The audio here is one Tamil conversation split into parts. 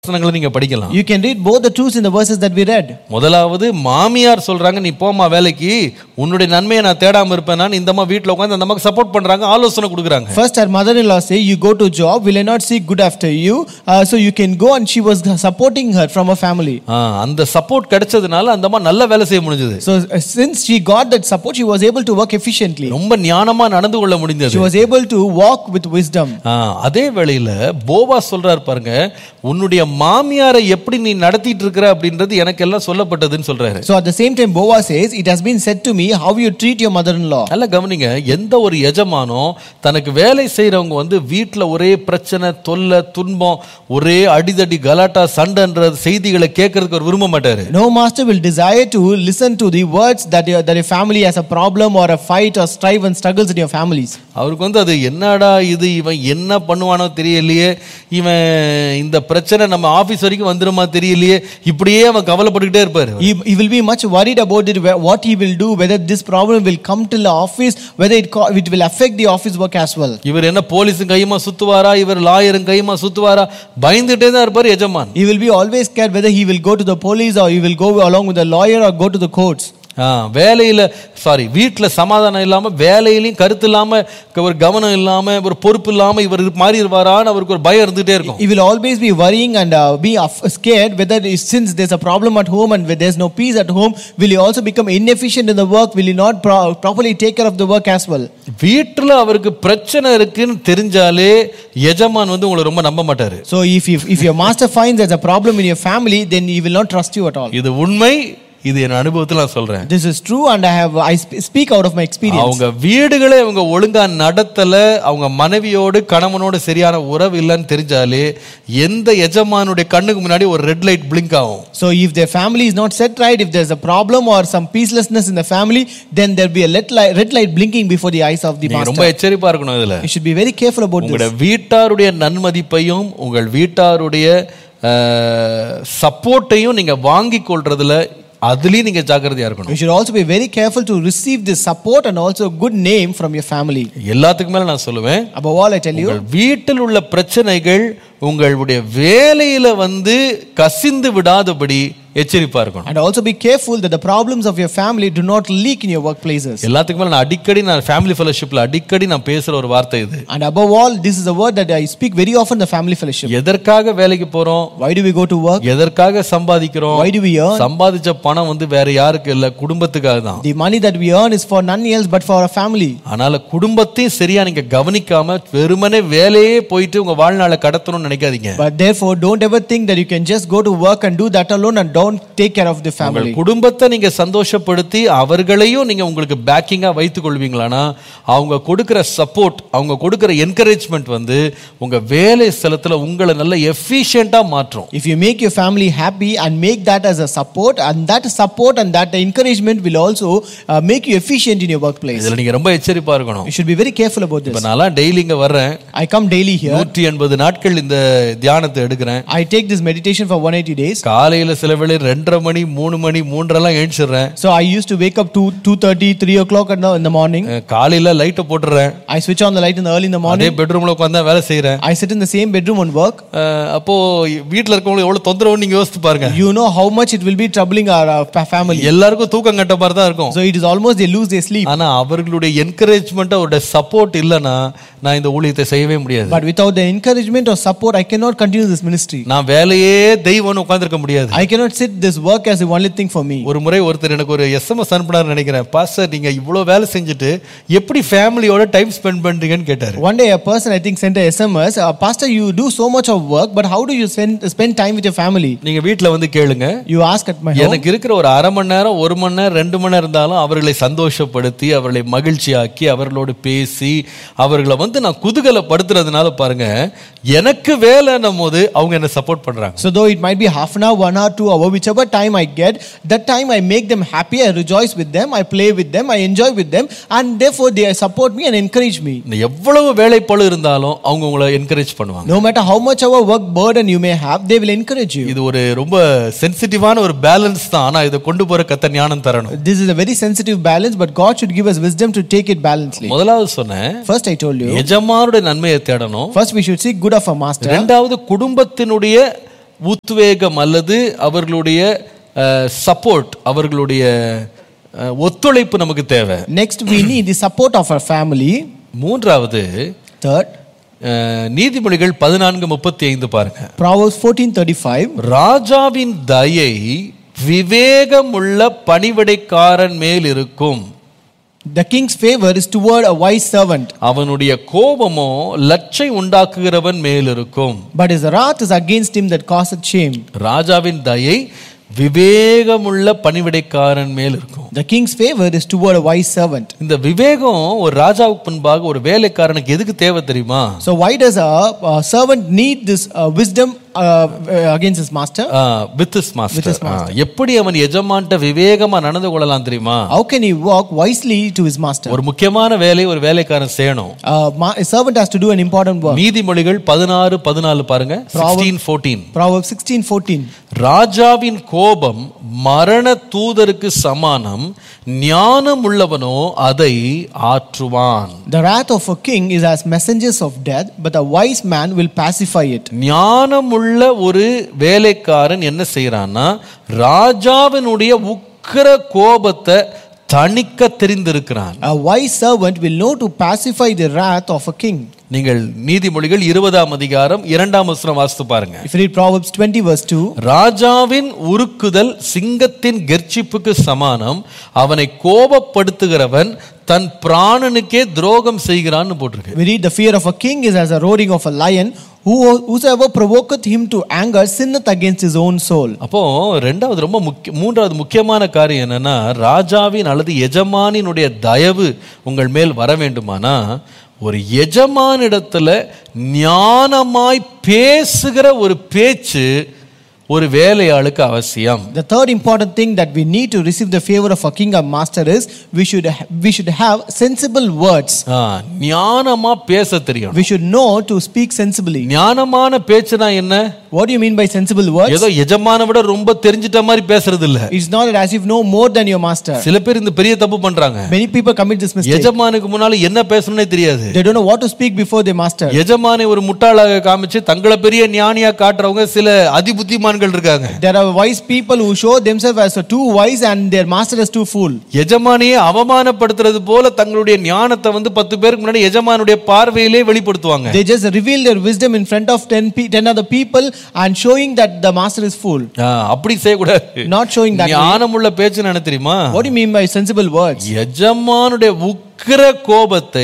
வசனங்களை நீங்க படிக்கலாம் You can read both the truths in the verses that we read. முதலாவது மாமியார் சொல்றாங்க நீ போமா வேலைக்கு உன்னுடைய நன்மையை நான் தேடாம இருப்பேன் இந்த அம்மா வீட்டுல உட்காந்து அந்த அம்மாக்கு சப்போர்ட் பண்றாங்க ஆலோசனை கொடுக்குறாங்க First, her mother-in-law say, "You go to job. Will I not seek good after you? Uh, so you can go." And she was supporting her from her family. ஆ, அந்த சப்போர்ட் கிடைச்சதுனால அந்த அம்மா நல்ல வேலை செய்ய முடிஞ்சது So uh, since she got that support, she was able to work efficiently. ரொம்ப ஞானமா நடந்து கொள்ள முடிந்தது She was able to walk with wisdom. ஆ, அதே வேளையில போவா சொல்றாரு பாருங்க உன்னுடைய மாமியாரை எப்படி நீ நடத்திட்டு இருக்கிற அப்படின்றது எனக்கு எல்லாம் சொல்லப்பட்டதுன்னு சொல்றாரு So at the same time, Boaz says, "It has been said to me how you treat your mother-in-law." நல்லா கவனிங்க எந்த ஒரு எஜமானோ தனக்கு வேலை செய்றவங்க வந்து வீட்டில் ஒரே பிரச்சனை தொல்லை துன்பம் ஒரே அடிதடி கலாட்டா சண்டைன்ற செய்திகளை கேட்கறதுக்கு அவர் விரும்ப மாட்டாரு No master will desire to listen to the words that your, that your family has a problem or a fight or strife and struggles in your families. அவருக்கு வந்து அது என்னடா இது இவன் என்ன பண்ணுவானோ தெரியலையே இவன் இந்த பிரச்சனை நம்ம ஆபீஸ் வரைக்கும் வந்துருமா தெரியலையே இப்படியே அவன் கவலைப்பட்டுக்கிட்டே இருப்பாரு He, he will be much worried about it, whe- what he will do, whether this problem will come till the office, whether it, co- it will affect the office work as well. இவர் என்ன போலீஸும் கையுமா சுத்துவாரா இவர் லாயரும் கையுமா சுத்துவாரா பயந்துட்டே தான் இருப்பார் எஜமான் He will be always scared whether he will go to the police or he will go along with the lawyer or go to the courts. ஆ, வேலையில சாரி வீட்டில் சமாதானம் இல்லாம வேலையிலையும் கருத்து இல்லாம ஒரு கவனம் இல்லாம ஒரு பொறுப்பு இல்லாம இவர் மாறிடுவாரான்னு அவருக்கு ஒரு பயம் இருந்துட்டே இருக்கும் He will always be worrying and uh, be af- scared whether it- since there's a problem at home and where there's no peace at home, will he also become inefficient in the work? Will he not pro- properly take care of the work as well? வீட்டில் அவருக்கு பிரச்சனை இருக்குன்னு தெரிஞ்சாலே எஜமான் வந்து உங்களை ரொம்ப நம்ப மாட்டாரு So if, if, if your master finds there's a problem in your family, then he will not trust you at all. இது உண்மை இது என் அனுபவத்தில் நான் சொல்றேன் This is true and I have I sp- speak out of my experience. அவங்க வீடுகளை அவங்க ஒழுங்கா நடத்தல அவங்க மனைவியோடு கணவனோடு சரியான உறவு இல்லைன்னு தெரிஞ்சாலே எந்த எஜமானுடைய கண்ணுக்கு முன்னாடி ஒரு ரெட் லைட் பிளிங்க் ஆகும் So if their family is not set right, if there's a problem or some peacelessness in the family, then there'll be a red light, red light blinking before the eyes of the நீங்க master. ரொம்ப எச்சரிப்பா இருக்கணும் இதுல You should be very careful about this. உங்களுடைய வீட்டாருடைய நன்மதிப்பையும் உங்கள் வீட்டாருடைய சப்போர்ட்டையும் நீங்க வாங்கி கொள்றதுல அதுலயும் நீங்க ஜாக்கிரதையா இருக்கணும் You should also be very careful to receive this support and also a good name from your family. எல்லாத்துக்கு மேல நான் சொல்லுவேன் Above all, I tell you, உங்கள் வீட்டில் உள்ள பிரச்சனைகள் உங்களுடைய வேலையில வந்து கசிந்து விடாதபடி எச்சரிப்பா இருக்கணும் and also be careful that the problems of your family do not leak in your workplaces. எல்லாத்துக்கு மேல நான் அடிக்கடி நான் ஃபேமிலி ஃபெலோஷிப்ல அடிக்கடி நான் பேசுற ஒரு வார்த்தை இது And above all, this is a word that I speak very often in the family fellowship. எதற்காக வேலைக்கு போறோம் Why do we go to work? எதற்காக சம்பாதிக்கிறோம் Why do we earn? சம்பாதிச்ச பணம் வந்து வேற யாருக்கு இல்ல குடும்பத்துக்காக தான் The money that we earn is for none else but for our family. அதனால குடும்பத்தையும் சரியா நீங்க கவனிக்காம வெறுமனே வேலையே போயிட்டு உங்க வாழ்நாளை கடத்தணும்னு நினைக்காதீங்க But therefore, don't ever think that you can just go to work and do that alone and don't take care of the உங்கள் family. குடும்பத்தை நீங்க சந்தோஷப்படுத்தி அவர்களையும் நீங்க உங்களுக்கு பேக்கிங்கா வைத்துக் கொள்வீங்களானா அவங்க கொடுக்கிற சப்போர்ட் அவங்க கொடுக்கிற என்கரேஜ்மெண்ட் வந்து உங்க வேலை ஸ்தலத்துல உங்களை நல்ல எஃபிஷியண்டா மாற்றும் If you make your family happy and make that as a support, and that support and that encouragement will also uh, make you efficient in your workplace. இதுல நீங்க ரொம்ப எச்சரிப்பா இருக்கணும் You should be very careful about இப்ப this. நான்லாம் டெய்லி இங்க வர்றேன் I come daily here. நூற்றி எண்பது நாட்கள் இந்த தியானத்தை எடுக்கிறேன் I take this meditation for 180 days. காலையில சில வேளை ரெண்டரை மணி மூணு மணி மூன்றெல்லாம் எழுச்சிடுறேன் So I used to wake up to 2:30, 3 o'clock in the, in the morning. அஹ் காலையில லைட்டை போட்டுறேன் I switch on the light in the early in the அதே morning. பெட்ரூம்ல உட்காந்து வேலை செய்யறேன் I sit in the same bedroom and work. அஹ் அப்போ வீட்டுல இருக்கவங்களுக்கு எவ்வளவு தொந்தரவுன்னு நீங்க யோசித்து பாருங்க You know how much it will be troubling our uh, fa- family. எல்லாருக்கும் தூக்கம் கட்ட மாதிரி தான் இருக்கும் So it is almost they lose their sleep. ஆனா அவர்களுடைய என்கரேஜ்மெண்ட் அவருடைய சப்போர்ட் இல்லைன்னா நான் இந்த ஊழியத்தை செய்யவே முடியாது But without the encouragement or support, I cannot continue this ministry. நான் வேலையே தெய்வம்னு உட்கார்ந்திருக்க முடியாது I cannot sit this work as the only thing for me. ஒரு முறை ஒருத்தர் எனக்கு ஒரு எஸ்எம்எஸ் அனுப்பினார் நினைக்கிறேன் பாஸ்டர் நீங்க இவ்வளவு வேலை செஞ்சுட்டு எப்படி ஃபேமிலியோட டைம் ஸ்பெண்ட் பண்றீங்கன்னு கேட்டாரு One day, a person I think sent a SMS, uh, Pastor, you do so much of work, but how do you spend, spend time with your family? நீங்க வீட்ல வந்து கேளுங்க You ask at my home. எனக்கு இருக்கிற ஒரு அரை மணி நேரம் ஒரு மணி நேரம் ரெண்டு மணி நேரம் இருந்தாலும் அவர்களை சந்தோஷப்படுத்தி அவர்களை மகிழ்ச்சியாக்கி அவர்களோடு பேசி அவர்களை வந்து நான் குதூகலப்படுத்துறதுனால பாருங்க எனக்கு வேலைன்னும் போது அவங்க என்ன சப்போர்ட் பண்றாங்க So though it might be half an hour, one hour, two hour, whichever time I get, that time I make them happy, I rejoice with them, I play with them, I enjoy with them, and therefore they support me and encourage me. இந்த எவ்வளவு வேலைப்பளு இருந்தாலும் அவங்க உங்களை என்கரேஜ் பண்ணுவாங்க No matter how much our work burden you may have, they will encourage you. இது ஒரு ரொம்ப சென்சிட்டிவான ஒரு பேலன்ஸ் தான் ஆனா இதை கொண்டு போற கத்த ஞானம் தரணும் This is a very sensitive balance, but God should give us wisdom to take it balancedly. முதலாவது சொன்னேன் First, I told you, எஜமானுடைய நன்மையை தேடணும் first we should seek good of our master. ரெண்டாவது குடும்பத்தினுடைய உத்வேகம் அல்லது அவர்களுடைய சப்போர்ட் அவர்களுடைய அஹ், ஒத்துழைப்பு நமக்கு தேவை Next, we need the support of our family. மூன்றாவது Third, அஹ், நீதிமொழிகள் பதினான்கு முப்பத்தி ஐந்து பாருங்க Proverbs 14:35. ராஜாவின் தயை விவேகமுள்ள பணிவிடைக்காரன் மேல் இருக்கும் The king's favor is toward a wise servant, அவனுடைய கோபமோ லட்சை உண்டாக்குகிறவன் மேல் இருக்கும் but his wrath is against him that causeth shame. ராஜாவின் தயை விவேகமுள்ள பணிவிடைக்காரன் மேல் இருக்கும் The king's favor is toward a wise servant. இந்த விவேகம் ஒரு ராஜாவுக்கு முன்பாக ஒரு வேலைக்காரனுக்கு எதுக்கு தேவை தெரியுமா So, why does a, a servant need this uh, wisdom uh, uh, against his master? With master எப்படி அவன் எஜமான்ட்ட விவேகமா நடந்து கொள்ளலாம் தெரியுமா How can he walk wisely to his master? ஒரு முக்கியமான வேலை ஒரு வேலைக்காரன் செய்யணும் Uh, ma- a servant has to do an important work. நீதிமொழிகள் பதினாறு பதினாலு பாருங்க சிக்ஸ்டீன் ஃபோர்டீன் Proverbs 16:14. ராஜாவின் கோபம் மரண தூதருக்கு சமானம் ஞானம் உள்ளவனோ அதை ஆற்றுவான் The wrath of a king is as messengers of death, but a wise man will pacify it. ஞானமுள்ள ஒரு வேலைக்காரன் என்ன செய்யறான்னா ராஜாவினுடைய உக்கிர கோபத்தை தணிக்க தெரிந்திருக்கிறான் A wise servant will know to pacify the wrath of a king. நீங்கள் நீதிமொழிகள் இருபதாம் அதிகாரம் இரண்டாம் வசனம் வாசித்து பாருங்க If you read Proverbs 20, verse 2, ராஜாவின் உருக்குதல் சிங்கத்தின் கெர்ச்சிப்புக்கு சமானம் அவனை கோபப்படுத்துகிறவன் தன் பிராணனுக்கே துரோகம் செய்கிறான்னு போட்டிருக்கு we read, The fear of a king is as a roaring of a lion. Who, whosoever provoketh him to anger sinneth against his own soul. அப்போ ரெண்டாவது ரொம்ப முக்கிய மூன்றாவது முக்கியமான காரியம் என்னன்னா ராஜாவின் அல்லது எஜமானினுடைய தயவு உங்கள் மேல் வர வேண்டுமானா ஒரு எஜமானிடத்துல ஞானமாய் பேசுகிற ஒரு பேச்சு ஒரு வேலையாளுக்கு அவசியம் The third important thing that we need to receive the favor of a king or master is we should, ha- we should have sensible words. ஆ, ஞானமா பேச தெரியும் We should know to speak sensibly. ஞானமான பேச்சுனா என்ன What do you mean by sensible words? ஏதோ எஜமான விட ரொம்ப தெரிஞ்சிட்ட மாதிரி பேசுறது இல்ல It's not that as if you know more than your master. சில பேர் இந்த பெரிய தப்பு பண்றாங்க Many people commit this mistake. எஜமானுக்கு முன்னால என்ன பேசணும்னே தெரியாது They don't know what to speak before their master. எஜமானை ஒரு முட்டாளாக காமிச்சு தங்களை பெரிய ஞானியா காட்டுறவங்க சில அதிபுத்திமான்கள் இருக்காங்க There are wise people who show themselves as too wise and their master is too fool. எஜமானியை அவமானப்படுத்துறது போல தங்களுடைய ஞானத்தை வந்து பத்து பேருக்கு முன்னாடி எஜமானுடைய பார்வையிலே வெளிப்படுத்துவாங்க They just reveal their wisdom in front of 10, pe- 10 other people and showing that the master is fool. ஆ, அப்படி செய்யக்கூடாது Not showing that. way. ஞானமுள்ள பேச்சு என்ன தெரியுமா What do you mean by sensible words? எஜமானுடைய உக்கிர கோபத்தை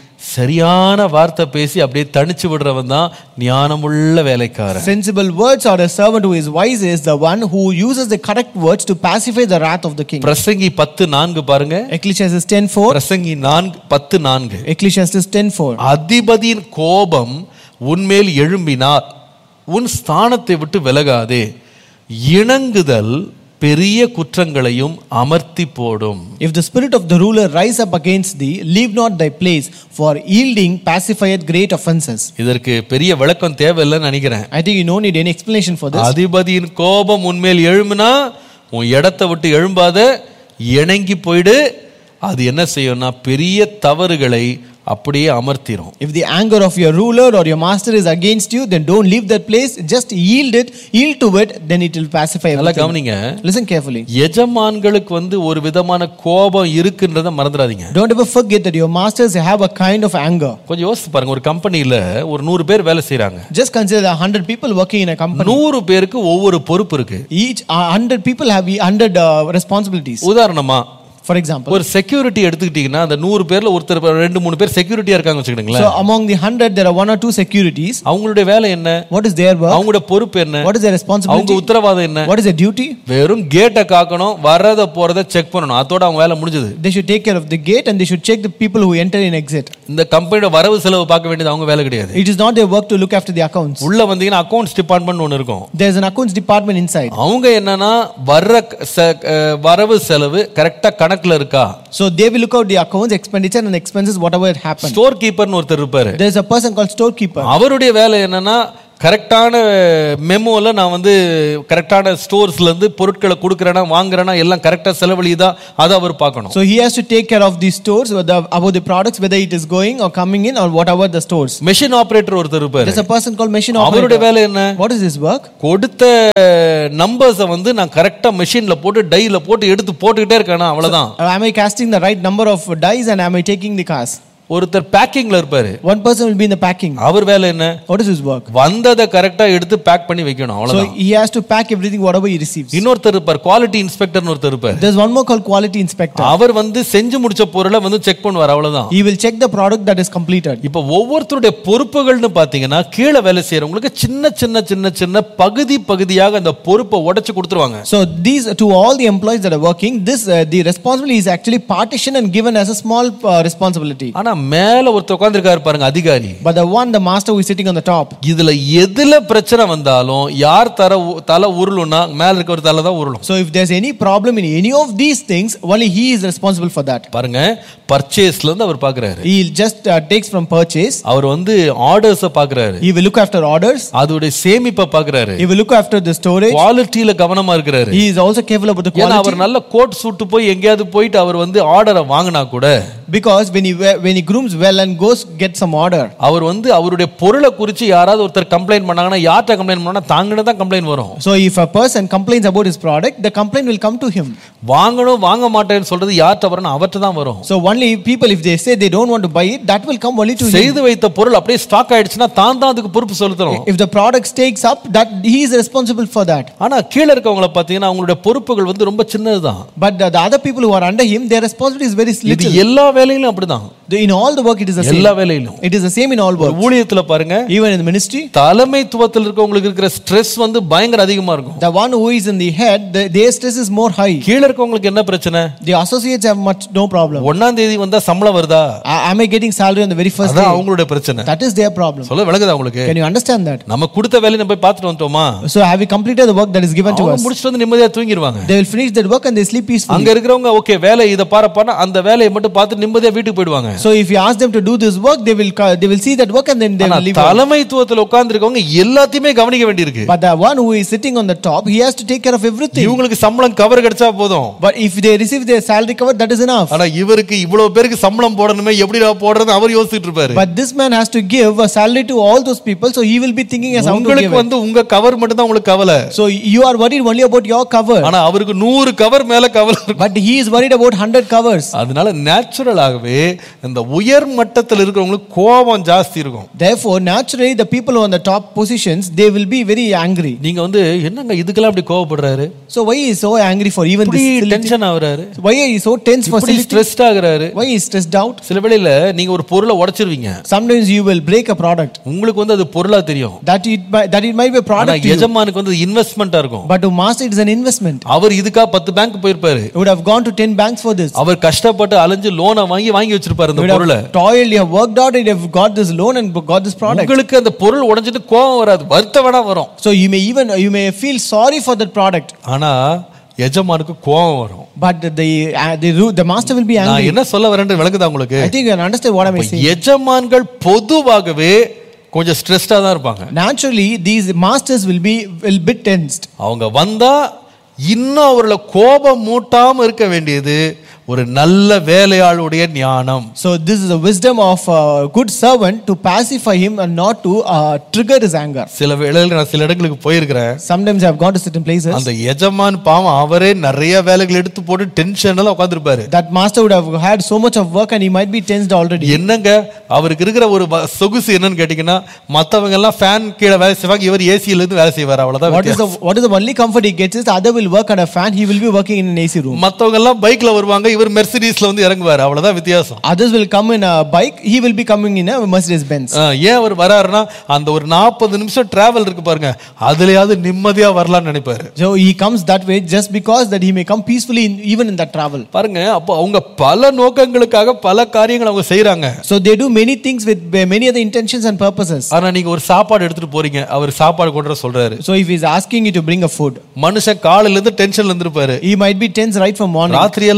சரியான வார்த்தை பேசி அப்படியே தணிச்சு விடுறவன் தான் ஞானமுள்ள வேலைக்காரன் Sensible words or a servant who is wise is the one who uses the correct words to pacify the wrath of the king. பிரசங்கி பத்து நான்கு பாருங்க Ecclesiastes 10.4 பிரசங்கி நான்கு பத்து நான்கு Ecclesiastes 10.4 அதிபதியின் கோபம் உன்மேல் எழும்பினால் உன் ஸ்தானத்தை விட்டு விலகாதே இணங்குதல் பெரிய குற்றங்களையும் அமர்த்தி போடும் If the spirit of the ruler rise up against thee, leave not thy place, for yielding pacifieth great offenses. இதற்கு பெரிய விளக்கம் தேவையில்லைன்னு நினைக்கிறேன் I think you don't need any explanation for this. அதிபதியின் கோபம் உன்மேல் எழும்புனா உன் இடத்தை விட்டு எழும்பாத இணங்கி போயிடு அது என்ன செய்யும்னா பெரிய தவறுகளை அப்படியே அமர்த்திரும் If the anger of your ruler or your master is against you, then don't leave that place. Just yield it, yield to it, then it will pacify நல்லா everything. கவனிங்க Listen carefully. எஜமான்களுக்கு வந்து ஒரு விதமான கோபம் இருக்குன்றத மறந்துடாதீங்க Don't ever forget that your masters have a kind of anger. கொஞ்சம் யோசிச்சு பாருங்க ஒரு கம்பெனியில ஒரு நூறு பேர் வேலை செய்றாங்க Just consider a hundred people working in a company. நூறு பேருக்கு ஒவ்வொரு பொறுப்பு இருக்கு Each a hundred people have a hundred uh, responsibilities. உதாரணமா For example, ஒரு செக்யூரிட்டி எடுத்துக்கிட்டீங்கன்னா அந்த நூறு பேர்ல ஒருத்தர் ரெண்டு மூணு பேர் செக்யூரிட்டியா இருக்காங்க வச்சுக்கிடுங்களேன் so among the hundred, there are one or two securities. அவங்களுடைய வேலை என்ன What is their work? அவங்களோட பொறுப்பு என்ன What is their அவங்க responsibility? உத்தரவாதம் என்ன What is their duty? வெறும் கேட்டை காக்கணும் வர்றத போறத செக் பண்ணணும் அதோட அவங்க வேலை முடிஞ்சது They should take care of the gate and they should check the people who enter and exit. இந்த கம்பெனியோட வரவு செலவு பார்க்க வேண்டியது அவங்க வேலை கிடையாது It is not their work to look after the accounts. உள்ள வந்தீங்கன்னா அக்கௌண்ட்ஸ் டிபார்ட்மெண்ட் ஒன்று இருக்கும் There's an accounts department inside. அவங்க என்னன்னா வர்ற ச- அஹ் வரவு செலவு கரெக்டா கணக்குல இருக்கா So they will look out the accounts, expenditure and expenses, whatever it happened. Store கீப்பர்னு ஒருத்தர் இருப்பாரு There's a person called storekeeper. அவருடைய வேலை என்னன்னா கரெக்டான மெமோல நான் வந்து கரெக்டான ஸ்டோர்ஸ்ல இருந்து பொருட்களை கொடுக்குறேனா வாங்குறேனா எல்லாம் கரெக்டா செலவழியுதா அதை அவர் பார்க்கணும் So he has to take care of the stores, whether, about the products, whether it is going or coming in or whatever the stores. Machine operator ஒருத்தர் இருப்பாரு There's a person called machine அவருடைய operator. வேலை என்ன What is his work? கொடுத்த நம்பர்ஸை வந்து நான் கரெக்டா மெஷின்ல போட்டு டைல போட்டு எடுத்து போட்டுக்கிட்டே இருக்கேனா அவ்வளவுதான் Uh, Am I casting the right number of dice and am I taking the cars? ஒருத்தர் பேக்கிங்ல இருப்பாரு One person will be in the packing. அவர் வேலை என்ன What is his work? வந்ததை கரெக்டா எடுத்து பேக் பண்ணி வைக்கணும் So அவ்வளவுதான் he has to pack everything, whatever he receives. இன்னொருத்தர் இருப்பார் குவாலிட்டி இன்ஸ்பெக்டர்னு ஒருத்தர் இருப்பார் There's one more called quality inspector. அவர் வந்து செஞ்சு முடிச்ச பொருளை வந்து செக் பண்ணுவார் அவ்வளவுதான் He will check the product that is completed. இப்ப ஒவ்வொருத்தருடைய பொறுப்புகள்னு பாத்தீங்கன்னா கீழே வேலை செய்யறவங்களுக்கு சின்ன சின்ன சின்ன சின்ன பகுதி பகுதியாக அந்த பொறுப்பை உடைச்சு கொடுத்துருவாங்க So these to all the employees that are working, this uh, the responsibility is actually partitioned and given as a small uh, responsibility. ஆனா மேல ஒருத்தர் உட்கார்ந்திருக்காரு பாருங்க அதிகாரி But the one, the master who is sitting on the top, இதுல எதுல பிரச்சனை வந்தாலும் யார் தர தலை உருளும்னா மேல இருக்க ஒரு தலை தான் உருளும் so if there's any problem in any of these things, only he is responsible for that. பாருங்க பர்ச்சேஸ்ல இருந்து அவர் பாக்குறாரு He just uh, takes from purchase. அவர் வந்து ஆர்டர்ஸ பாக்குறாரு He will look after orders. அதோடைய சேமிப்பை பாக்குறாரு He will look after the storage. குவாலிட்டியில கவனமா இருக்கிறாரு He is also careful about the ஏன்னா quality. அவர் நல்ல கோட் சூட்டு போய் எங்கேயாவது போயிட்டு அவர் வந்து ஆர்டரை வாங்கினா கூட Because when he we- when he grooms well and goes get some order, அவர் வந்து அவருடைய பொருளை குறித்து யாராவது ஒருத்தர் கம்ப்ளைண்ட் பண்ணாங்கன்னா யார்கிட்ட கம்ப்ளைண்ட் பண்ணா தாங்கிட்ட தான் கம்ப்ளைண்ட் வரும் so if a person complains about his product, the complaint will come to him. வாங்கணும் வாங்க மாட்டேன்னு சொல்றது யார்கிட்ட வரணும் அவர்கிட்ட தான் வரும் So only people, if they say they don't want to buy it, that will come only to him. செய்து வைத்த பொருள் அப்படியே ஸ்டாக் ஆயிடுச்சுன்னா தான் தான் அதுக்கு பொறுப்பு செலுத்தணும் If the product takes up, that he is responsible for that. ஆனா கீழே இருக்கவங்கள பாத்தீங்கன்னா அவங்களுடைய பொறுப்புகள் வந்து ரொம்ப சின்னதுதான் But the, the other people who are under him, their responsibility is very இது little. எல்லா வேலையிலும் அப்படிதான் The- In all the work, it is the same. எல்லா வேலையிலும் It is the same in all ஒரு work. ஊழியத்துல பாருங்க Even in the ministry, தலைமைத்துவத்தில் இருக்கவங்களுக்கு இருக்கிற ஸ்ட்ரெஸ் வந்து பயங்கர அதிகமா இருக்கும் the one who is in the head, the, their stress is more high. கீழே இருக்கவங்களுக்கு என்ன பிரச்சனை The associates have much no problem. ஒன்னாம் தேதி வந்தா சம்பளம் வருதா A- Am I getting salary on the very first அதான் day? அவங்களுடைய பிரச்சனை That is their problem. சொல்ல விளங்குதா உங்களுக்கு Can you understand that? நம்ம கொடுத்த வேலையை நம்ம போய் பார்த்துட்டு வந்துட்டோமா So have we completed the work that is given to அவங்க us? முடிச்சுட்டு வந்து நிம்மதியா தூங்கிடுவாங்க They will finish that work and they sleep peacefully. அங்க இருக்கிறவங்க ஓகே வேலை இதை பாரப்பானா அந்த வேலையை மட்டும் பார்த்து நிம்மதியா வீட்டுக்கு போயிடுவாங்க So if you ask them to do this work, they will co- they will see that work and then they ஆனா will leave. it. தலைமைத்துவத்துல உட்கார்ந்து இருக்கவங்க எல்லாத்தையுமே கவனிக்க வேண்டியிருக்கு But the one who is sitting on the top, he has to take care of everything. இவங்களுக்கு சம்பளம் கவர் கிடைச்சா போதும் But if they receive their salary covered, that is enough. ஆனா இவருக்கு இவ்வளவு பேருக்கு சம்பளம் போடணுமே எப்படி போடுறது அவர் யோசிச்சுட்டு இருப்பாரு But this man has to give a salary to all those people, so he will be thinking as how to give உங்களுக்கு it. வந்து உங்க கவர் மட்டும் தான் உங்களுக்கு கவலை So you are worried only about your cover, ஆனா அவருக்கு நூறு கவர் மேல கவலை இருக்கும் but he is worried about 100 covers. அதனால நேச்சுரலாகவே இந்த உயர் மட்டத்தில் இருக்கிறவங்களுக்கு கோபம் ஜாஸ்தி இருக்கும் Therefore, naturally, the people on the top positions, they will be very angry. நீங்க வந்து என்னங்க இதுக்கெல்லாம் அப்படி கோவப்படுறாரு So why he is so angry for even இப்படி this? silly thing? டென்ஷன் ஆகுறாரு Why are you so tense for இப்படி silly things? ஸ்ட்ரெஸ்ட் ஆகுறாரு Why is stressed out? சில வேளையில நீங்க ஒரு பொருளை உடைச்சிருவீங்க Sometimes you will break a product உங்களுக்கு வந்து அது பொருளா தெரியும் that it might, that it might be a ஆனா product to you, எஜமானுக்கு வந்து இன்வெஸ்ட்மெண்டா இருக்கும் but to master it is an investment. அவர் இதுக்கா பத்து பேங்க் போயிருப்பாரு You would have gone to 10 banks for this. அவர் கஷ்டப்பட்டு அலைஞ்சு லோனை வாங்கி வாங்கி வச்சிருப்பாரு You அந்த would பொருளை have toiled, you have worked out, and you have got this loan and got this product. உங்களுக்கு அந்த பொருள் உடைஞ்சிட்டு கோவம் வராது வருத்த வேணா வரும் So you may even you may feel sorry for that product, ஆனா எஜமானுக்கு கோவம் வரும் but the uh, the, ru- the master will be நான் angry. என்ன சொல்ல வரேன்னு விளக்குதா உங்களுக்கு I think you can understand what I may அப்ப say. எஜமான்கள் பொதுவாகவே கொஞ்சம் ஸ்ட்ரெஸ்டா தான் இருப்பாங்க Naturally, these masters will be will be tensed. அவங்க வந்தா இன்னும் அவர்களை கோபம் மூட்டாம இருக்க வேண்டியது ஒரு நல்ல வேலையாளுடைய ஞானம் So this is the wisdom of a good servant to pacify him and not to uh, trigger his anger. சில வேளையில நான் சில இடங்களுக்கு போயிருக்கிறேன் Sometimes I have gone to certain places. அந்த எஜமான் பாவம் அவரே நிறைய வேலைகள் எடுத்து போட்டு டென்ஷன் எல்லாம் உட்காந்துருப்பாரு That master would have had so much of work and he might be tensed already. என்னங்க அவருக்கு இருக்கிற ஒரு வ- சொகுசு என்னன்னு கேட்டீங்கன்னா மத்தவங்க எல்லாம் ஃபேன் கீழே வேலை செய்வாங்க இவர் ஏசியில இருந்து வேலை செய்வார் அவ்வளவுதான் What is the what is the only comfort he gets is the other will work on a fan, he will be working in an AC room. மத்தவங்க எல்லாம் பைக்ல வருவாங்க இவர் மெர்சிடிஸ்ல வந்து இறங்குவார் அவ்வளவுதான் வித்தியாசம் Others will come in a bike, he will be coming in a Mercedes Benz. ஆ, ஏன் அவர் வராருன்னா அந்த ஒரு நாற்பது நிமிஷம் டிராவல் இருக்கு பாருங்க அதுலயாவது நிம்மதியா வரலாம்னு நினைப்பாரு So he comes that way just because that he may come peacefully in, even in that travel. பாருங்க அப்போ அவங்க பல நோக்கங்களுக்காக பல காரியங்கள் அவங்க செய்றாங்க So they do many things with many other intentions and purposes. ஆனா நீங்க ஒரு சாப்பாடு எடுத்துட்டு போறீங்க அவர் சாப்பாடு கொண்டு வர சொல்றாரு So if he's asking you to bring a food, மனுஷன் காலையில இருந்து டென்ஷன்ல இருந்திருப்பாரு he might be tense right from morning. ராத்திரி எல்லாம் கம்பெனி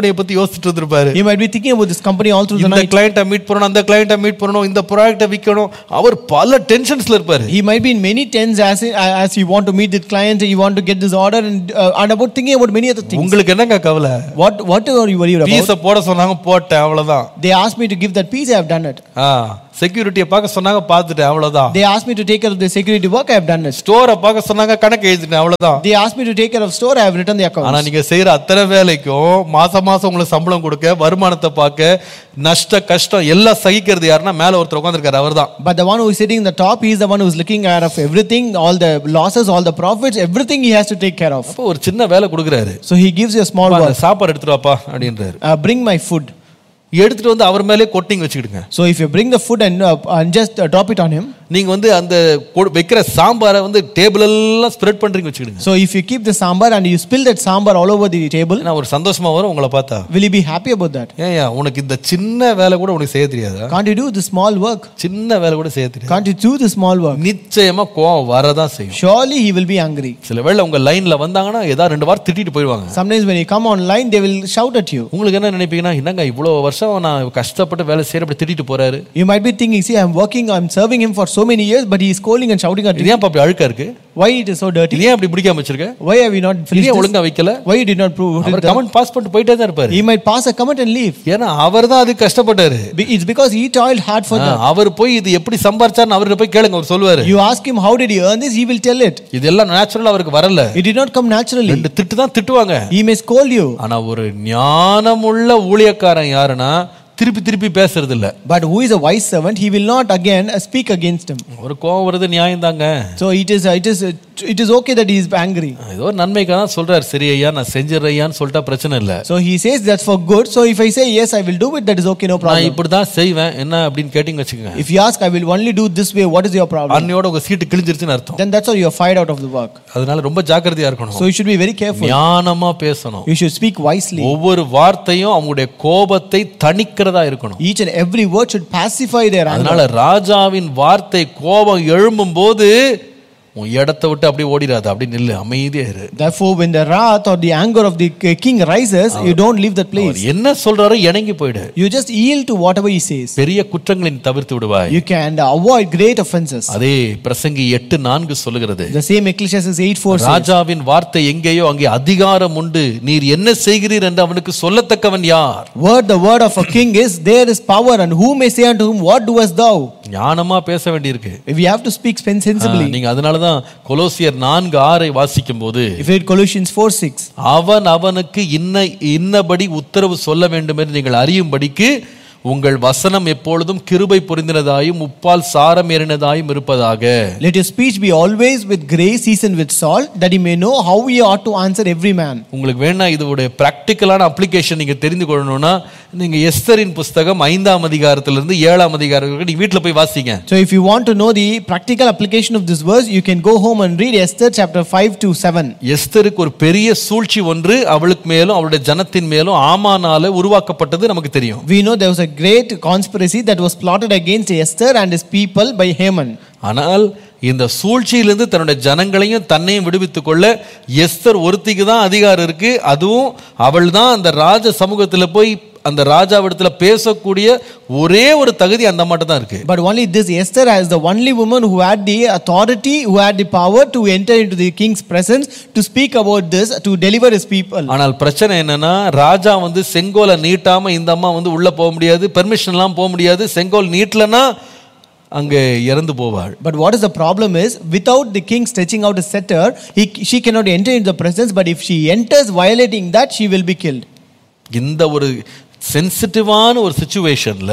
கம்பெனியை பத்தி யோசிச்சுட்டு இருந்திருப்பாரு He might be thinking about this company all through the இந்த night. கிளைண்ட்டை மீட் பண்ணணும் அந்த கிளைண்ட்டை மீட் பண்ணணும் இந்த ப்ராடக்ட்டை விற்கணும் அவர் பல டென்ஷன்ஸ்ல இருப்பாரு He might be in many tens as as he want to meet the client, he want to get this order, and uh, and about thinking about many other things. உங்களுக்கு என்னங்க கவலை What what are you worried about? பீஸ போட சொன்னாங்க போட்டேன் அவ்வளவுதான் They asked me to give that piece, I have done it. ஆ செக்யூரிட்டியை பார்க்க சொன்னாங்க பார்த்துட்டேன் அவ்வளவுதான் They asked me to take care of the security work, I have done it. ஸ்டோரை பார்க்க சொன்னாங்க கணக்கு எழுதிட்டேன் அவ்வளவுதான் They asked me to take care of store, I have written the ஆனா account. நீங்க செய்யற அத்தனை வேலைக்கும் மாசம் மாசம் உங்களுக்கு சம்பளம் கொடுக்க வருமானத்தை பார்க்க நஷ்ட கஷ்டம் எல்லாம் சகிக்கிறது யாருன்னா மேல ஒருத்தர் உட்காந்துருக்காரு அவர்தான் But the one who is sitting in the top, he is the one who is looking care of everything, all the losses, all the profits, everything he has to take care of. அப்போ ஒரு சின்ன வேலை கொடுக்குறாரு So he gives you a small அப்பா, work. அந்த சாப்பாடு எடுத்துட்டு வாப்பா அப்படின்றாரு Uh, bring my food. எடுத்துட்டு வந்து அவர் மேலே கொட்டிங் வச்சுக்கிடுங்க So if you bring the food and, uh, and just uh, drop it on him, நீங்க வந்து அந்த கொடு- வைக்கிற சாம்பாரை வந்து டேபிள் எல்லாம் ஸ்ப்ரெட் பண்றீங்க வச்சுக்கிடுங்க so if you keep the sambar and you spill that sambar all over the table, ஏன்னா ஒரு சந்தோஷமா வரும் உங்களை பார்த்தா will you be happy about that? ஏன்யா உனக்கு இந்த சின்ன வேலை கூட உனக்கு செய்ய தெரியாதா Can't you do the small work? சின்ன வேலை கூட செய்ய தெரியாது Can't you do the small work? நிச்சயமா கோவம் வரதான் செய்யும் Surely he will be angry. சில வேளை உங்க லைன்ல வந்தாங்கன்னா ஏதாவது ரெண்டு வாரம் திட்டிட்டு போயிடுவாங்க Sometimes when you come online, they will shout at you. உங்களுக்கு என்ன நினைப்பீங்கன்னா என்னங்க இவ்வளவு வருஷம் நான் கஷ்டப்பட்டு வேலை செய்யற அப்படி திட்டிட்டு போறாரு You might be thinking, see, I'm working, I'm serving him for so many years, but he is scolding and shouting at இது you. ஏன் அப்படி அழுக்கா இருக்கு Why it is so dirty? இது ஏன் அப்படி பிடிக்காம வச்சிருக்க Why have you not இது finished ஏன் this? ஒழுங்கா வைக்கல Why you did not prove அவர் it? கமெண்ட் பாஸ் பண்ணிட்டு போயிட்டே தான் இருப்பாரு He might pass a comment and leave. ஏன்னா அவர் தான் அது கஷ்டப்பட்டாரு Be- It's because he toiled hard for ah, that. அவர் போய் இது எப்படி சம்பாரிச்சாருன்னு அவர்கிட்ட போய் கேளுங்க அவர் சொல்லுவாரு You ask him, how did he earn this? He will tell it. இதெல்லாம் நேச்சுரலா அவருக்கு வரல It did not come naturally. ரெண்டு திட்டு தான் திட்டுவாங்க He may scold you. ஆனா ஒரு ஞானமுள்ள ஊழியக்காரன் யாருன்னா திருப்பி திருப்பி பேசுறது இல்ல But who is a wise servant? He will not again uh, speak against him. ஒரு கோவம் வருது நியாயம் தாங்க So it is, it is, it is okay that he is angry. ஏதோ ஒரு நன்மைக்காக தான் சொல்றாரு சரி ஐயா நான் செஞ்சிடறையான்னு சொல்லிட்டா பிரச்சனை இல்ல So he says that's for good. So if I say yes, I will do it, that is okay, no நான் problem. இப்படி தான் செய்வேன் என்ன அப்படின்னு கேட்டீங்க வச்சுக்கோங்க If you ask, I will only do this way, what is your problem? அன்னையோட உங்க சீட்டு கிழிஞ்சிருச்சுன்னு அர்த்தம் Then that's how you are fired out of the work. அதனால ரொம்ப ஜாக்கிரதையா So இருக்கணும் you should be very careful. ஞானமா பேசணும் You should speak wisely. ஒவ்வொரு வார்த்தையும் அவங்களுடைய கோபத்தை தணிக்கிறதா இருக்கணும் Each and every word should pacify their anger. அதனால ராஜாவின் வார்த்தை கோபம் எழும்பும் போது உன் இடத்த விட்டு அப்படியே ஓடிடாத அப்படி நில்லு அமைதியா இரு Therefore, when the wrath or the anger of the king rises, you don't leave that our place. என்ன சொல்றாரோ இணங்கி போயிடு You just yield to whatever he says. பெரிய குற்றங்களின் தவிர்த்து விடுவாய் You can avoid great offenses. அதே பிரசங்கி எட்டு நான்கு சொல்லுகிறது The same Ecclesiastes 8 4 says, ராஜாவின் வார்த்தை எங்கேயோ அங்கே அதிகாரம் உண்டு நீர் என்ன செய்கிறீர் என்று அவனுக்கு சொல்லத்தக்கவன் யார் Word, the word of a king is, there is power, and who may say unto whom, What doest thou? ஞானமா பேச வேண்டியிருக்கு If you have to speak sensibly. ஆ, நீங்க அதனாலதான் கொலோசியர் நான்கு ஆறை வாசிக்கும் போது If you read Colossians 4 6, அவன் அவனுக்கு இன்ன இன்னபடி உத்தரவு சொல்ல வேண்டும் என்று நீங்கள் அறியும்படிக்கு உங்கள் வசனம் எப்பொழுதும் கிருபை பொருந்தினதாயும் உப்பால் சாரம் ஏறினதாயும் இருப்பதாக let your speech be always with grace, seasoned with salt, that he may know how he ought to answer every man. உங்களுக்கு வேணா இதோடைய பிராக்டிக்கலான அப்ளிகேஷன் நீங்க தெரிந்து கொள்ளணும்னா நீங்க எஸ்தரின் புஸ்தகம் ஐந்தாம் அதிகாரத்திலிருந்து ஏழாம் அதிகாரம் வரைக்கும் நீங்க வீட்டுல போய் வாசிங்க So, if you want to know the practical application of this verse, you can go home and read Esther chapter 5 to 7. எஸ்தருக்கு ஒரு பெரிய சூழ்ச்சி ஒன்று அவளுக்கு மேலும் அவளுடைய ஜனத்தின் மேலும் ஆமானால உருவாக்கப்பட்டது நமக்கு தெரியும் We know there was a great conspiracy that was plotted against Esther and his people by Haman. ஆனால் இந்த சூழ்ச்சியிலிருந்து தன்னுடைய ஜனங்களையும் தன்னையும் விடுவித்துக் கொள்ள எஸ்தர் ஒருத்திக்கு தான் அதிகாரம் இருக்கு அதுவும் அவள் தான் அந்த ராஜ சமூகத்தில் போய் அந்த ராஜாவிடத்துல பேசக்கூடிய ஒரே ஒரு தகுதி அந்த மட்டும் தான் இருக்கு But only this Esther as the only woman who had the authority, who had the power to enter into the king's presence to speak about this, to deliver his people. ஆனால் பிரச்சனை என்னன்னா ராஜா வந்து செங்கோலை நீட்டாம இந்த அம்மா வந்து உள்ள போக முடியாது பெர்மிஷன் எல்லாம் போக முடியாது செங்கோல் நீட்டலன்னா அங்கே இறந்து போவாள் But what is the problem is, without the king stretching out a scepter, he, she cannot enter into the presence. But if she enters violating that, she will be killed. இந்த ஒரு சென்சிட்டிவான ஒரு சுச்சுவேஷன்ல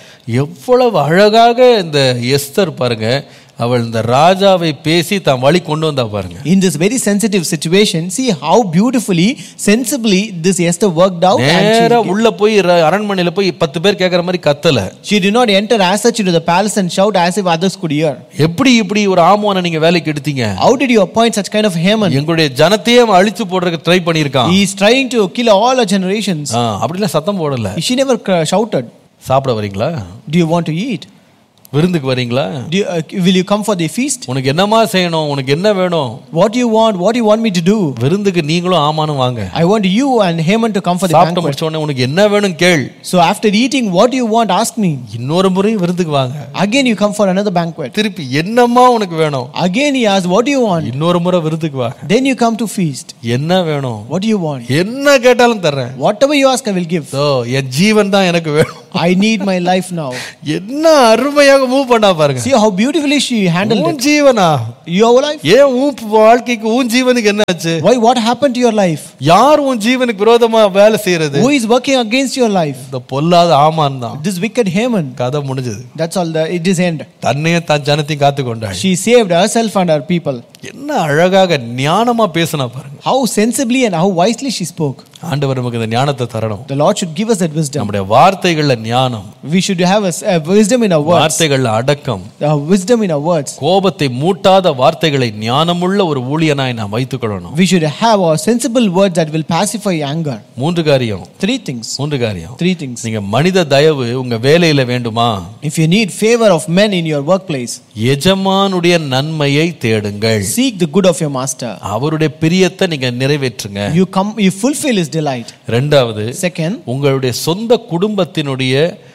எவ்வளவு அழகாக இந்த எஸ்தர் பாருங்க அவள் இந்த ராஜாவை பேசி தான் வழி கொண்டு வந்தா பாருங்க In this very sensitive situation, see how beautifully, sensibly this Esther worked out. And நேரா she, உள்ள போய் ர- அரண்மனையில போய் பத்து பேர் கேட்கற மாதிரி கத்தல she did not enter as such into the palace and shout as if others could hear. எப்படி இப்படி ஒரு ஆமோனை நீங்க வேலைக்கு எடுத்தீங்க How did you appoint such kind of Haman? எங்களுடைய ஜனத்தையே அவன் அழிச்சு போடுறதுக்கு ட்ரை பண்ணியிருக்கான் He is trying to kill all our generations. ஆ, அப்படிலாம் சத்தம் போடல She never cr- shouted, சாப்பிட வரீங்களா Do you want to eat? விருந்துக்கு வரீங்களா Do you, uh, will you come for the feast? உனக்கு என்னமா செய்யணும் உனக்கு என்ன வேணும் What do you want? What do you want me to do? விருந்துக்கு நீங்களும் ஆமானும் வாங்க I want you and Haman to come for the சாப்பிட்டு banquet. முடிச்ச உடனே உனக்கு என்ன வேணும் கேள் So after eating, what do you want? Ask me. இன்னொரு முறை விருந்துக்கு வாங்க Again, you come for another banquet. திருப்பி என்னம்மா உனக்கு வேணும் Again, he asks, What do you want? இன்னொரு முறை விருந்துக்கு வாங்க Then you come to feast. என்ன வேணும் What do you want? என்ன கேட்டாலும் தர்றேன் Whatever you ask, I will give. ஓ என் ஜீவன் தான் எனக்கு வேணும் I need my life now. என்ன அருமையாக மூவ் பண்ணா பாருங்க See how beautifully she handled உன் it. ஜீவனா Your life? ஏன் உன் வாழ்க்கைக்கு உன் ஜீவனுக்கு என்ன ஆச்சு Why? What happened to your life? யார் உன் ஜீவனுக்கு விரோதமா வேலை செய்யறது Who is working against your life? இந்த பொல்லாத ஆமான் தான் This wicked Haman. கதை முடிஞ்சது That's all. The, it is end. தன்னையும் தன் ஜனத்தையும் காத்து கொண்டாள் She saved herself and her people. என்ன அழகாக ஞானமா பேசினா பாருங்க How sensibly and how wisely she spoke. ஆண்டவர் நமக்கு இந்த ஞானத்தை தரணும் The Lord should give us that wisdom. நம்முடைய வார்த்தைகள்ல ஞானம் We should have a, s- a wisdom in our words. வார்த்தைகள்ல அடக்கம் A wisdom in our words. கோபத்தை மூட்டாத வார்த்தைகளை ஞானமுள்ள ஒரு ஊழியனாய் நாம் வைத்துக் கொள்ளணும் We should have a sensible words that will pacify anger. மூன்று காரியம் Three things. மூன்று காரியம் Three things. நீங்க மனித தயவு உங்க வேலையில வேண்டுமா If you need favor of men in your workplace, எஜமானுடைய நன்மையை தேடுங்கள் seek the good of your master. அவருடைய பிரியத்தை நீங்க நிறைவேற்றுங்க You come, you fulfill his delight. ரெண்டாவது Second, உங்களுடைய சொந்த குடும்பத்தினுடைய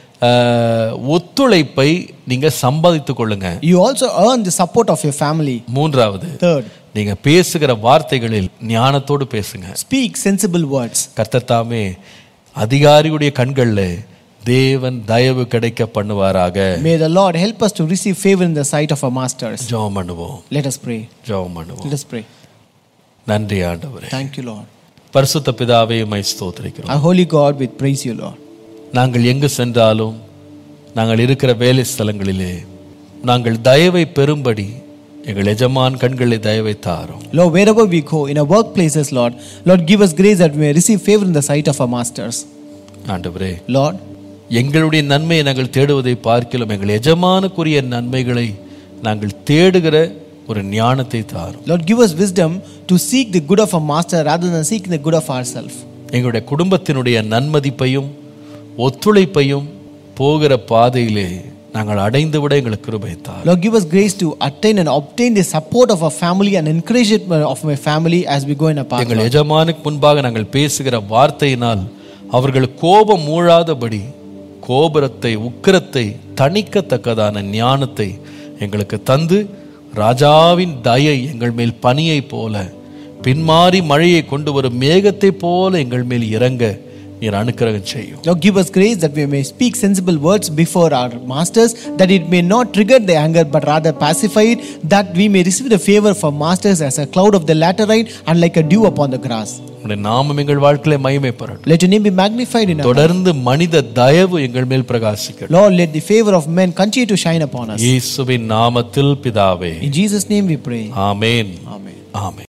அஹ், ஒத்துழைப்பை நீங்க சம்பாதித்துக் கொள்ளுங்க you also earn the support of your family. மூன்றாவது Third, நீங்க பேசுகிற வார்த்தைகளில் ஞானத்தோடு பேசுங்க speak sensible words. கர்த்தர் தாமே அதிகாரியுடைய கண்கள்ல தேவன் தயவு கிடைக்க பண்ணுவாராக May the Lord help us to receive favor in the sight of our masters. ஜெபம் பண்ணுவோம் Let us pray. ஜெபம் பண்ணுவோம் Let us pray. நன்றி ஆண்டவரே Thank you, Lord. பரிசுத்த பிதாவே உம்மை ஸ்தோத்திரிக்கிறோம் Our holy God, we praise you, Lord. நாங்கள் எங்கு சென்றாலும் நாங்கள் இருக்கிற வேலை ஸ்தலங்களிலே நாங்கள் தயவை பெறும்படி எங்கள் எஜமான் கண்களை தயவை தாரும் Lord, wherever we go, in our workplaces, Lord, Lord, give us grace that we may receive favor in the sight of our masters. ஆண்டவரே Lord, எங்களுடைய நன்மையை நாங்கள் தேடுவதை பார்க்கலாம் எங்கள் எஜமானுக்குரிய நன்மைகளை நாங்கள் தேடுகிற ஒரு ஞானத்தை தாரும் Lord, give us wisdom to seek the good of our master rather than seeking the good of ourselves. எங்களுடைய குடும்பத்தினுடைய நன்மதிப்பையும் ஒத்துழைப்பையும் போகிற பாதையிலே நாங்கள் அடைந்து விட எங்களுக்கு கிருபை தாரும் Lord, give us grace to attain and obtain the support of our family and encouragement of my family as we go in a path. எங்கள் எஜமானுக்கு முன்பாக நாங்கள் பேசுகிற வார்த்தையினால் அவர்கள் கோபம் மூழாதபடி கோபுரத்தை உக்கிரத்தை தணிக்கத்தக்கதான ஞானத்தை எங்களுக்கு தந்து ராஜாவின் தயை எங்கள் மேல் பனியை போல பின்மாறி மழையை கொண்டு வரும் மேகத்தை போல எங்கள் மேல் இறங்க நீர் அனுக்கிரகம் செய்யும் Lord, give us grace that we may speak sensible words before our masters, that it may not trigger the anger but rather pacify it, that we may receive the favor of our masters as a cloud of the latter rain and like a dew upon the grass. உடைய நாமம் எங்கள் வாழ்க்கையில மகிமைப்படட்டும் Let your name be magnified in our தொடர்ந்து மனித தயவு எங்கள் மேல் பிரகாசிக்கட்டும் Lord, let the favor of men continue to shine upon us. இயேசுவின் நாமத்தில் பிதாவே In Jesus' name we pray. Amen Amen. Amen